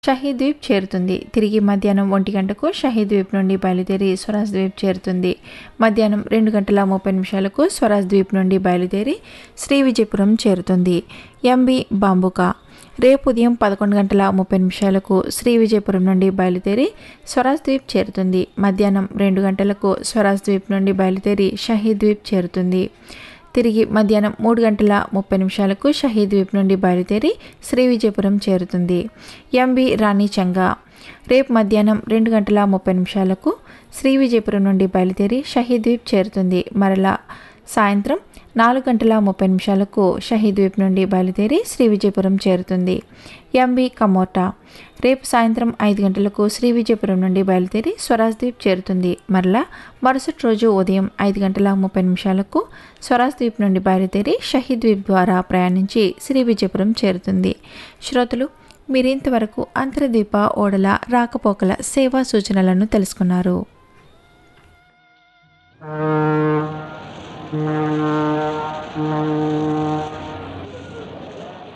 షహీద్ ద్వీప్ చేరుతుంది తిరిగి మధ్యాహ్నం ఒంటి గంటకు షహీద్ ద్వీప్ నుండి బయలుదేరి స్వరాజ్ ద్వీప్ చేరుతుంది మధ్యాహ్నం రెండు గంటల ముప్పై నిమిషాలకు స్వరాజ్ ద్వీప్ నుండి బయలుదేరి శ్రీ విజయపురం చేరుతుంది ఎంబి బాంబుకా రేపు ఉదయం పదకొండు గంటల ముప్పై నిమిషాలకు శ్రీ విజయపురం నుండి బయలుదేరి స్వరాజ్ ద్వీప్ చేరుతుంది మధ్యాహ్నం రెండు గంటలకు స్వరాజ్ ద్వీప్ నుండి బయలుదేరి షహీద్ ద్వీప్ చేరుతుంది తిరిగి మధ్యాహ్నం మూడు గంటల ముప్పై నిమిషాలకు షహీద్ ద్వీప్ నుండి బయలుదేరి శ్రీ విజయపురం చేరుతుంది ఎంబి రాణి చంగా రేపు మధ్యాహ్నం రెండు గంటల ముప్పై నిమిషాలకు శ్రీ విజయపురం నుండి బయలుదేరి షహీద్ ద్వీప్ చేరుతుంది మరలా సాయంత్రం నాలుగు గంటల ముప్పై నిమిషాలకు షహీద్ ద్వీప్ నుండి బయలుదేరి శ్రీ విజయపురం చేరుతుంది ఎంబి కమోటా రేపు సాయంత్రం ఐదు గంటలకు శ్రీ విజయపురం నుండి బయలుదేరి స్వరాజ్ ద్వీప్ చేరుతుంది మరలా మరుసటి రోజు ఉదయం ఐదు గంటల ముప్పై నిమిషాలకు స్వరాజ్ ద్వీప్ నుండి బయలుదేరి షహీద్ ద్వీప్ ద్వారా ప్రయాణించి శ్రీ విజయపురం చేరుతుంది శ్రోతలు మీరింతవరకు అంతర్ద్వీప ఓడల రాకపోకల సేవా సూచనలను తెలుసుకున్నారు